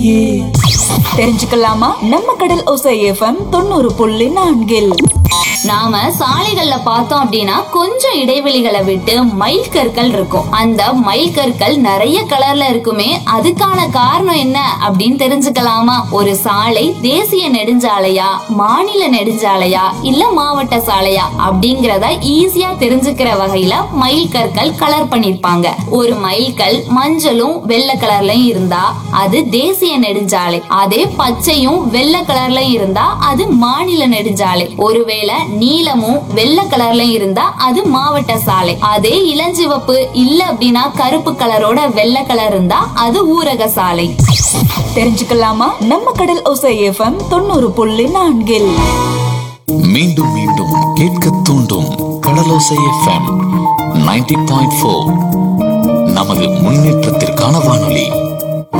நீயே தெரிஞ்சுக்கலாமா நம்ம கடல் ஒசை எஃப்எம் தொண்ணூறு புள்ளி நான்கில் நாம சாலைகள்ல பார்த்தோம் அப்படின்னா கொஞ்சம் இடைவெளிகளை விட்டு மைல் கற்கள் இருக்கும் அந்த மைல் கற்கள் நிறைய கலர்ல இருக்குமே அதுக்கான காரணம் என்ன அப்படின்னு தெரிஞ்சுக்கலாமா ஒரு சாலை தேசிய நெடுஞ்சாலையா மாநில நெடுஞ்சாலையா இல்ல மாவட்ட சாலையா அப்படிங்கறத ஈஸியா தெரிஞ்சுக்கிற வகையில மைல் கற்கள் கலர் பண்ணிருப்பாங்க ஒரு மைல் கல் மஞ்சளும் வெள்ளை கலர்லயும் இருந்தா அது தேசிய நெடுஞ்சாலை அதே பச்சையும் வெள்ளை கலர்லயும் இருந்தா அது மாநில நெடுஞ்சாலை ஒருவேளை நீலமும் வெள்ளை கலர்லயும் இருந்தா அது மாவட்ட சாலை அதே இளஞ்சிவப்பு இல்ல அப்படின்னா கருப்பு கலரோட வெள்ளை கலர் இருந்தா அது ஊரக சாலை தெரிஞ்சுக்கலாமா நம்ம கடல் ஒசை எஃப்எம் தொண்ணூறு புள்ளி நான்கில் மீண்டும் மீண்டும் கேட்க தூண்டும் Kadalosai FM ninety point four நமது முன்னேற்றத்திற்கான வானொலி